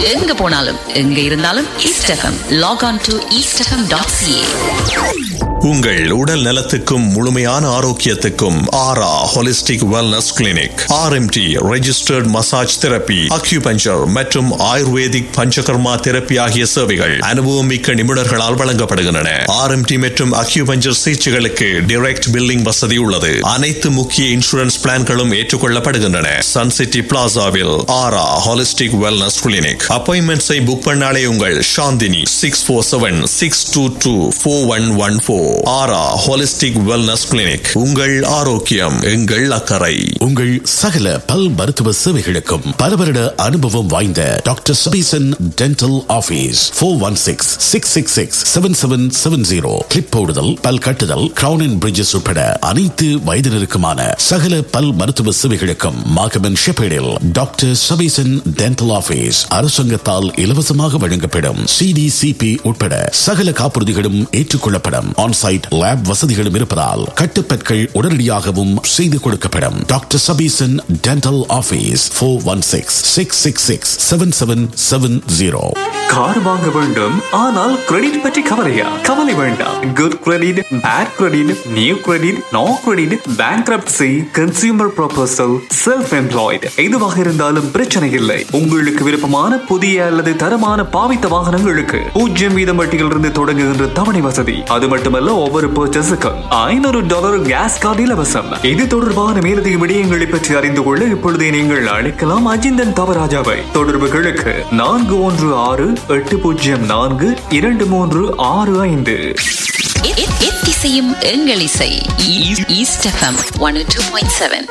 எங்க போனாலும் எங்க இருந்தாலும் East FM log on to East FM dot CA உங்கள் உடல் நலத்துக்கும் முழுமையான ஆரோக்கியத்துக்கும் Aura holistic wellness clinic RMT registered massage therapy acupuncture மற்றும் ஆயுர்வேதிக் பஞ்சகர்மா தெரப்பி ஆகிய சேவைகள் அனுபவம் மிக்க நிபுணர்களால் வழங்கப்படுகின்றன ஆர்எம்டி மற்றும் அக்யூபஞ்சர் சிகிச்சைகளுக்கு டைரக்ட் பில்லிங் வசதி உள்ளது அனைத்து முக்கிய இன்சூரன்ஸ் பிளான்களும் ஏற்றுக்கொள்ளப்படுகின்றன சன் சிட்டி பிளாசாவில் ஆரா ஹாலிஸ்டிக் வெல்னஸ் கிளினிக் அப்பாயின்மெண்ட்ஸை புக் பண்ணாலே உங்கள் Chandini six four seven six two two four one one four Aura holistic wellness clinic உங்கள் ஆரோக்கியம் எங்கள் அக்கறை உங்கள் சகல பல் மருத்துவ சேவைகளுக்கும் பல வருட அனுபவம் வாய்ந்த doctor Sabesan dental office four one six six six six seven seven seven zero clip போடுதல் பல் கட்டுதல் கிரவுன் அண்ட் பிரிட்ஜஸ் உட்பட அனைத்து வயதினருக்குமான சகல பல் மருத்துவ சேவைகளுக்கும் மாகமன் ஷெப்பேடில் டாக்டர் சபீசன் டென்டல் ஆபீஸ் அரசாங்கத்தால் இலவசமாக வழங்கப்படும் சிடிசிபி உட்பட சகல காப்புறுதிகளும் ஏற்றுக்கொள்ளப்படும் ஆன்சைட் லேப் வசதிகளும் இருப்பதால் கட்டுப்பற்கள் உடனடியாகவும் செய்து கொடுக்கப்படும் doctor Sabesan dental office four one six six six six seven seven seven zero car வாங்க வேண்டும் ஆனால் கிரெடிட் பற்றி கவலையா கவலை வேண்டாம் good credit bad credit new credit no credit bankruptcy consumer proposal self employed எதுவாக இருந்தாலும் பிரச்சனை இல்லை உங்களுக்கு விருப்பமான புதிய அல்லது தரமான பாவித்த வாகனங்களுக்கு பூஜ்ஜியம் வீதம் வட்டியிலிருந்து தொடங்குகின்ற தவணை வசதி அது மட்டுமல்ல ஒவ்வொரு பர்ச்சேஸுக்கும் ஐநூறு டாலர் கேஸ் கார்டு இலவசம் இது தொடர்பான மேலதிக விடயங்களை பற்றி அறிந்து கொள்ள இப்பொழுதே நீங்கள் அழைக்கலாம் அஜிந்தன் தவராஜாவை தொடர்புகளுக்கு நான்கு ஒன்று ஆறு எட்டு பூஜ்ஜியம் நான்கு இரண்டு மூன்று ஆறு ஐந்து எத்திசையும் எங்கள் இசை East FM one two point seven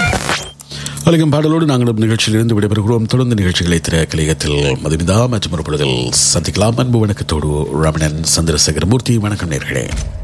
அலிகம் பாடலோடு நாங்கள் நிகழ்ச்சியிலிருந்து விடைபெறுகிறோம் தொடர்ந்து நிகழ்ச்சிகளை திரை கலையத்தில் மதுமிதா மற்றும் ஒரு பொழுதில் சந்திக்கலாம் அன்பு வணக்கத்தோடு ரமணன் சந்திரசேகரமூர்த்தி வணக்கம் நேர்களே